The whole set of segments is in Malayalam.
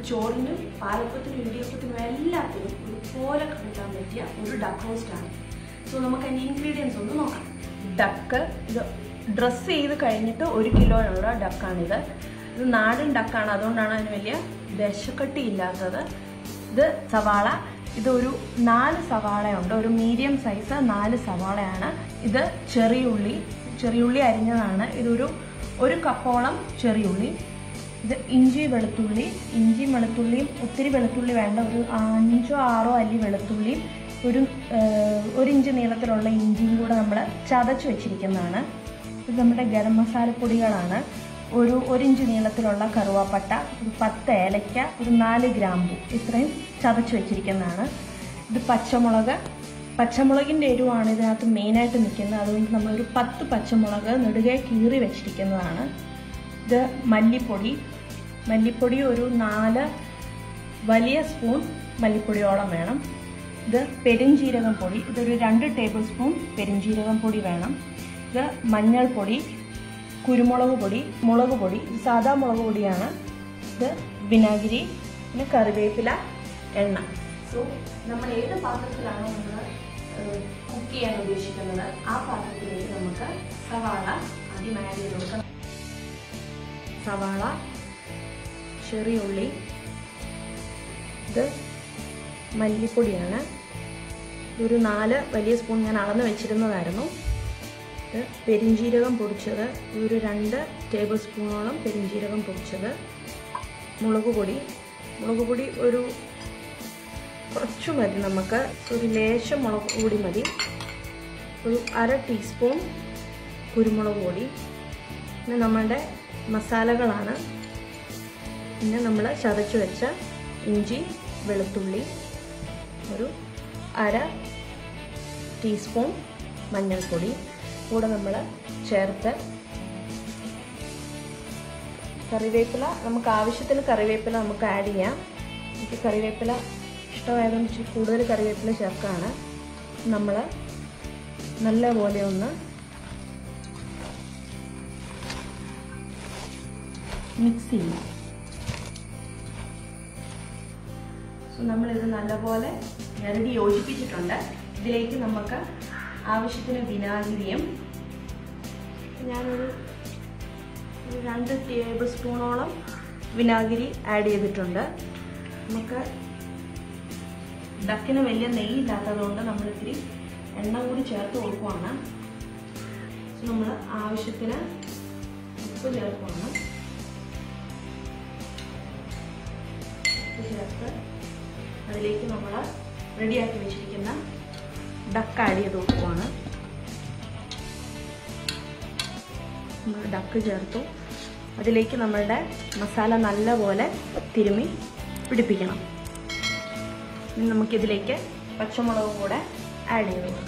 ചോറിനും പാലപ്പത്തിനും ഇടിയപ്പത്തിനും എല്ലാത്തിനും ഒരുപോലെ കൂട്ടാൻ പറ്റിയ ഒരു ഡക്ക് റോസ്റ്റാണ് സോ നമുക്ക് അതിൻ്റെ ഇൻഗ്രീഡിയൻസ് ഒന്ന് നോക്കാം ഡക്ക് ഇത് ഡ്രസ്സ് ചെയ്ത് കഴിഞ്ഞിട്ട് ഒരു കിലോയുള്ള ഡക്കാണിത് ഇത് നാടൻ ഡക്കാണ് അതുകൊണ്ടാണ് അതിന് വലിയ ദശക്കട്ടി ഇല്ലാത്തത് ഇത് സവാള ഇതൊരു നാല് സവാളയുണ്ട് ഒരു മീഡിയം സൈസ് നാല് സവാളയാണ് ഇത് ചെറിയുള്ളി ചെറിയുള്ളി അരിഞ്ഞതാണ് ഇതൊരു ഒരു കപ്പോളം ചെറിയുള്ളി ഇത് ഇഞ്ചി വെളുത്തുള്ളി ഇഞ്ചി വെളുത്തുള്ളിയും ഒത്തിരി വെളുത്തുള്ളി വേണ്ട ഒരു അഞ്ചോ ആറോ അല്ലി വെളുത്തുള്ളിയും ഒരു ഏഹ്, ഒരു ഇഞ്ച് നീളത്തിലുള്ള ഇഞ്ചിയും കൂടെ നമ്മൾ ചതച്ച് വെച്ചിരിക്കുന്നതാണ് ഇത് നമ്മുടെ ഗരം മസാലപ്പൊടികളാണ് ഒരു ഒരു ഇഞ്ച് നീളത്തിലുള്ള കറുവാപ്പട്ട ഒരു പത്ത് ഏലയ്ക്ക ഒരു നാല് ഗ്രാമ്പു ഇത്രയും ചതച്ച് വെച്ചിരിക്കുന്നതാണ് ഇത് പച്ചമുളക് പച്ചമുളകിൻ്റെ എരിവാണ് ഇതിനകത്ത് മെയിനായിട്ട് നിൽക്കുന്നത് അതുകൊണ്ട് നമ്മളൊരു പത്ത് പച്ചമുളക് നെടുകെ കീറി വെച്ചിരിക്കുന്നതാണ് ഇത് മല്ലിപ്പൊടി മല്ലിപ്പൊടി ഒരു നാല് വലിയ സ്പൂൺ മല്ലിപ്പൊടിയോളം വേണം ഇത് പെരുംജീരകം പൊടി ഇതൊരു രണ്ട് ടേബിൾ സ്പൂൺ പെരുംജീരകം പൊടി വേണം ഇത് മഞ്ഞൾപ്പൊടി കുരുമുളക് പൊടി മുളക് പൊടി ഇത് സാദാ മുളക് പൊടിയാണ് ഇത് വിനാഗിരി പിന്നെ കറിവേപ്പില എണ്ണ സോ നമ്മൾ ഏത് പാത്രത്തിലാണോ നമ്മൾ കുക്ക് ചെയ്യാൻ ഉദ്ദേശിക്കുന്നത് ആ പാത്രത്തിലേക്ക് നമുക്ക് സവാള ആദ്യം ആഡ് ചെയ്ത് കൊടുക്കണം സവാള ചെറിയുള്ളി ഇത് മല്ലിപ്പൊടിയാണ് ഇതൊരു നാല് വലിയ സ്പൂൺ ഞാൻ അളന്ന് വെച്ചിരുന്നതായിരുന്നു ഇത് പെരിഞ്ജീരകം പൊടിച്ചത് ഒരു രണ്ട് ടേബിൾ സ്പൂണോളം പെരിഞ്ജീരകം പൊടിച്ചത് മുളക് പൊടി മുളക് പൊടി ഒരു കുറച്ച് മതി നമുക്ക് ഒരു ലേശം മുളക് പൊടി മതി ഒരു അര ടീസ്പൂൺ കുരുമുളക് പൊടി പിന്നെ നമ്മളുടെ മസാലകളാണ് പിന്നെ നമ്മൾ ചതച്ച് വെച്ച ഇഞ്ചി വെളുത്തുള്ളി ഒരു അര ടീസ്പൂൺ മഞ്ഞൾപ്പൊടി കൂടെ നമ്മൾ ചേർത്ത് കറിവേപ്പില നമുക്ക് ആവശ്യത്തിന് കറിവേപ്പില നമുക്ക് ആഡ് ചെയ്യാം എനിക്ക് കറിവേപ്പില ഇഷ്ടമായതുകൊണ്ട് ഇച്ചിരി കൂടുതൽ കറിവേപ്പില ചേർക്കാണ് നമ്മൾ നല്ലപോലെ ഒന്ന് മിക്സ് ചെയ്യും സോ നമ്മളിത് നല്ലപോലെ ഞരടി യോജിപ്പിച്ചിട്ടുണ്ട് ഇതിലേക്ക് നമുക്ക് ആവശ്യത്തിന് വിനാഗിരിയും ഞാനൊരു ഒരു രണ്ട് ടേബിൾ സ്പൂണോളം വിനാഗിരി ആഡ് ചെയ്തിട്ടുണ്ട് നമുക്ക് ഡക്കിന് വലിയ നെയ്യില്ലാത്തതുകൊണ്ട് നമ്മൾ ഇത്തിരി എണ്ണ കൂടി ചേർത്ത് കൊടുക്കുവാണ് സോ നമ്മൾ ആവശ്യത്തിന് ഉപ്പ് ചേർക്കുവാണ് ഉപ്പ് ചേർത്ത് അതിലേക്ക് നമ്മൾ റെഡിയാക്കി വെച്ചിരിക്കുന്ന ഡക്ക് ആഡ് ചെയ്ത് കൊടുക്കുവാണ് നമ്മൾ ഡക്ക് ചേർത്തു അതിലേക്ക് നമ്മളുടെ മസാല നല്ലപോലെ തിരുമ്മി പിടിപ്പിക്കണം ഇനി നമുക്കിതിലേക്ക് പച്ചമുളകും കൂടെ ആഡ് ചെയ്ത് കൊടുക്കാം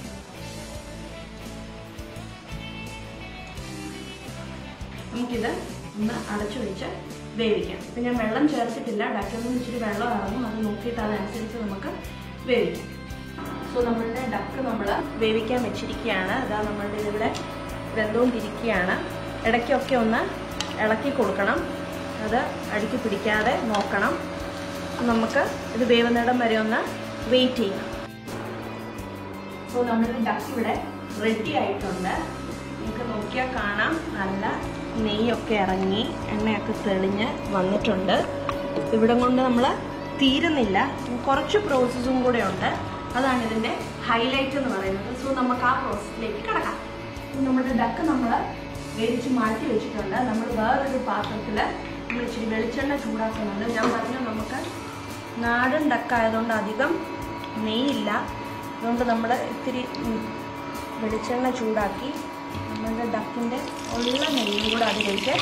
നമുക്കിത് ഒന്ന് അടച്ചു വെച്ച് വേവിക്കാം ഇപ്പം ഞാൻ വെള്ളം ചേർത്തിട്ടില്ല ഡക്കിൽ നിന്ന് ഇച്ചിരി വെള്ളം ഇറങ്ങും അത് നോക്കിയിട്ട് അതനുസരിച്ച് നമുക്ക് വേവിക്കാം സോ നമ്മളുടെ ഡക്ക് നമ്മൾ വേവിക്കാൻ വെച്ചിരിക്കുകയാണ് അതാ നമ്മളുടെ ഇതിവിടെ വെന്തുകൊണ്ടിരിക്കുകയാണ് ഇടയ്ക്കൊക്കെ ഒന്ന് ഇളക്കി കൊടുക്കണം അത് അടുക്കി പിടിക്കാതെ നോക്കണം നമുക്ക് ഇത് വേവുന്നിടം വരെ ഒന്ന് വെയിറ്റ് ചെയ്യാം സോ നമ്മുടെ ഡക്ക് ഇവിടെ റെഡി ആയിട്ടുണ്ട് നിങ്ങൾക്ക് നോക്കിയാൽ കാണാം നല്ല നെയ്യൊക്കെ ഇറങ്ങി എണ്ണയൊക്കെ തെളിഞ്ഞ് വന്നിട്ടുണ്ട് ഇവിടെ കൊണ്ട് നമ്മൾ തീരുന്നില്ല കുറച്ച് പ്രോസസ്സും കൂടെ ഉണ്ട് അതാണ് ഇതിൻ്റെ ഹൈലൈറ്റ് എന്ന് പറയുന്നത് സോ നമുക്ക് ആ പ്രോസസ്സിലേക്ക് കിടക്കാം നമ്മുടെ ഡക്ക് നമ്മൾ വേവിച്ച് മാറ്റി വെച്ചിട്ടുണ്ട് നമ്മൾ വേറൊരു പാത്രത്തിൽ നമ്മൾ ഇച്ചിരി വെളിച്ചെണ്ണ ചൂടാക്കുന്നുണ്ട് ഞാൻ പറഞ്ഞു നമുക്ക് നാടൻ ഡക്കായതുകൊണ്ട് അധികം നെയ്യില്ല അതുകൊണ്ട് നമ്മൾ ഇത്തിരി ഉം, വെളിച്ചെണ്ണ ചൂടാക്കി നമ്മളുടെ ഡക്കിൻ്റെ ഉള്ള നെയ്യും കൂടെ അതിലേക്ക്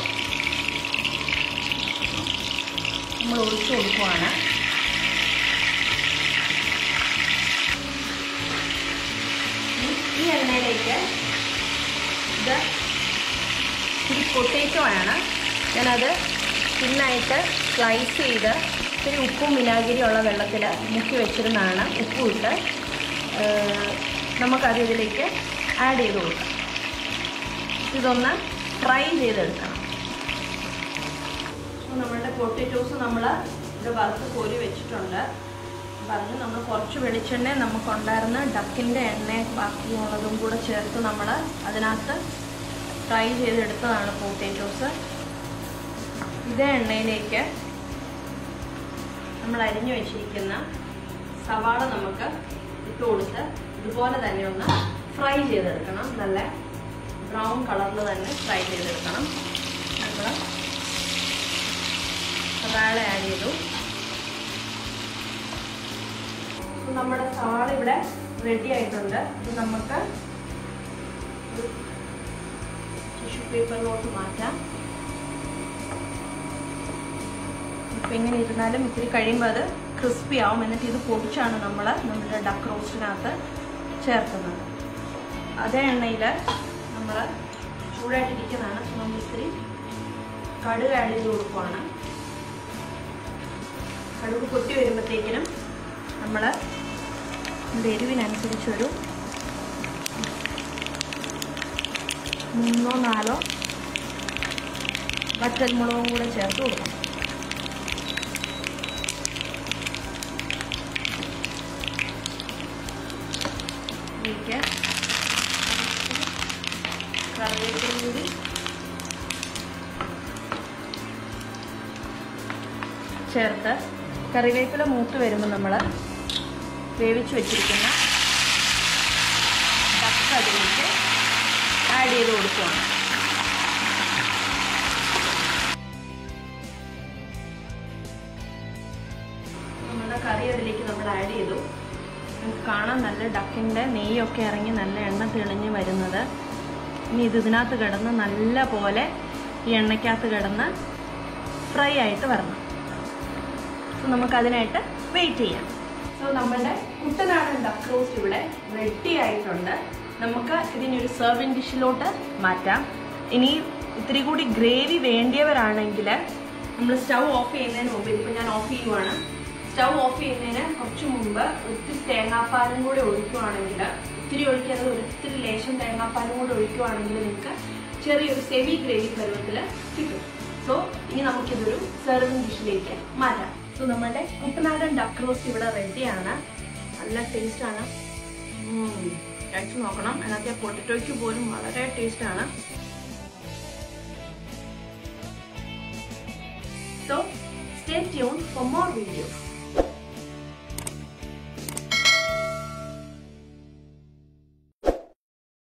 നമ്മൾ ഒഴിച്ചു കൊടുക്കുവാണ് ഈ- ഈ എണ്ണയിലേക്ക് ഇത് ഇത്തിരി പൊട്ടേറ്റോ ആണ് ഞാനത് തിന്നായിട്ട് സ്ലൈസ് ചെയ്ത് ഇത്തിരി ഉപ്പും വിനാഗിരിയും ഉള്ള വെള്ളത്തിൽ മുക്കി വെച്ചിരുന്നതാണ് ഉപ്പും ഇട്ട് ഏഹ്, നമുക്കത് ഇതിലേക്ക് ആഡ് ചെയ്ത് കൊടുക്കാം ഇതൊന്ന് ഫ്രൈ ചെയ്തെടുക്കണം സോ നമ്മളുടെ പൊട്ടറ്റോസ് നമ്മൾ ഇവിടെ വറുത്ത് കോരി വെച്ചിട്ടുണ്ട് പറഞ്ഞു നമ്മൾ കുറച്ച് വെളിച്ചെണ്ണ നമുക്കുണ്ടായിരുന്ന ഡക്കിൻ്റെ എണ്ണ ബാക്കിയുള്ളതും കൂടെ ചേർത്ത് നമ്മൾ അതിനകത്ത് ഫ്രൈ ചെയ്തെടുത്തതാണ് പൊട്ടറ്റോസ് ഇതേ എണ്ണയിലേക്ക് നമ്മൾ അരിഞ്ഞു വെച്ചിരിക്കുന്ന സവാള നമുക്ക് ഇട്ട് കൊടുത്ത് ഇതുപോലെ തന്നെ ഒന്ന് ഫ്രൈ ചെയ്തെടുക്കണം നല്ല ബ്രൗൺ കളറിൽ തന്നെ ഫ്രൈ ചെയ്തെടുക്കണം നമ്മൾ സവാള ആഡ് ചെയ്തു അപ്പോൾ നമ്മുടെ സവാള ഇവിടെ റെഡി ആയിട്ടുണ്ട് ഇത് നമുക്ക് ടിഷ്യൂ പേപ്പറിലോട്ട് മാറ്റാം ഇപ്പം ഇങ്ങനെ ഇരുന്നാലും ഇത്തിരി കഴിയുമ്പോൾ അത് ക്രിസ്പി ആവും എന്നിട്ട് ഇത് പൊടിച്ചാണ് നമ്മൾ നമ്മുടെ ഡക്ക് റോസ്റ്റിനകത്ത് ചേർക്കുന്നത് അതേ എണ്ണയിൽ നമ്മൾ ചൂടായിട്ടിരിക്കുന്നതാണ് സോ നമ്മൾ ഇത്തിരി കടുക് ആഡ് ചെയ്ത് കൊടുക്കുവാണ് കടുക് പൊട്ടി വരുമ്പോഴത്തേക്കിനും നമ്മൾ നമ്മുടെ എരിവിനനുസരിച്ചൊരു മൂന്നോ നാലോ വറ്റൽമുളകും കൂടെ ചേർത്ത് കൊടുക്കണം ഇതിലേക്ക് കറിവേപ്പിലും കൂടി ചേർത്ത് കറിവേപ്പില മൂത്ത് വരുമ്പോൾ നമ്മൾ വേവിച്ച് വെച്ചിരിക്കുന്ന ഡക്ക് അതിലേക്ക് ആഡ് ചെയ്ത് കൊടുക്കുകയാണ് നമ്മുടെ കറി അതിലേക്ക് നമ്മൾ ആഡ് ചെയ്തു നമുക്ക് കാണാൻ നല്ല ഡക്കിൻ്റെ നെയ്യൊക്കെ ഇറങ്ങി നല്ല എണ്ണ തെളിഞ്ഞ് വരുന്നത് ഇനി ഇത് ഇതിനകത്ത് കിടന്ന് നല്ല പോലെ ഈ എണ്ണയ്ക്കകത്ത് കിടന്ന് ഫ്രൈ ആയിട്ട് വരണം സോ നമുക്കതിനായിട്ട് വെയിറ്റ് ചെയ്യാം സോ നമ്മുടെ കുട്ടനാടൻ ഡക്ക് റോസ്റ്റ് ഇവിടെ റെഡി ആയിട്ടുണ്ട് നമുക്ക് ഇതിനൊരു സെർവിങ് ഡിഷിലോട്ട് മാറ്റാം ഇനി ഇത്തിരി കൂടി ഗ്രേവി വേണ്ടിയവരാണെങ്കിൽ നമ്മൾ സ്റ്റൗ ഓഫ് ചെയ്യുന്നതിന് മുമ്പ് ഇതിപ്പോൾ ഞാൻ ഓഫ് ചെയ്യുവാണ് സ്റ്റൗ ഓഫ് ചെയ്യുന്നതിന് കുറച്ച് മുമ്പ് ഒത്തിരി തേങ്ങാപ്പാലും കൂടെ ഒഴിക്കുവാണെങ്കിൽ ഒത്തിരി ഒഴിക്കാതെ ഒത്തിരി ലേശം തേങ്ങാപ്പാലും കൂടെ ഒഴിക്കുവാണെങ്കിൽ നിങ്ങൾക്ക് ചെറിയൊരു സെമി ഗ്രേവി പരുവത്തിൽ കിട്ടും സോ ഇനി നമുക്കിതൊരു സെർവിങ് ഡിഷിലേക്ക് മാറ്റാം സോ നമ്മുടെ കുട്ടനാടൻ ഡക്ക് റോസ്റ്റ് ഇവിടെ റെഡിയാണ് നല്ല ടേസ്റ്റാണ് കഴിച്ചു നോക്കണം അതിനകത്തെ പൊട്ടറ്റോയ്ക്ക് പോലും വളരെ ടേസ്റ്റാണ് so stay tuned for more videos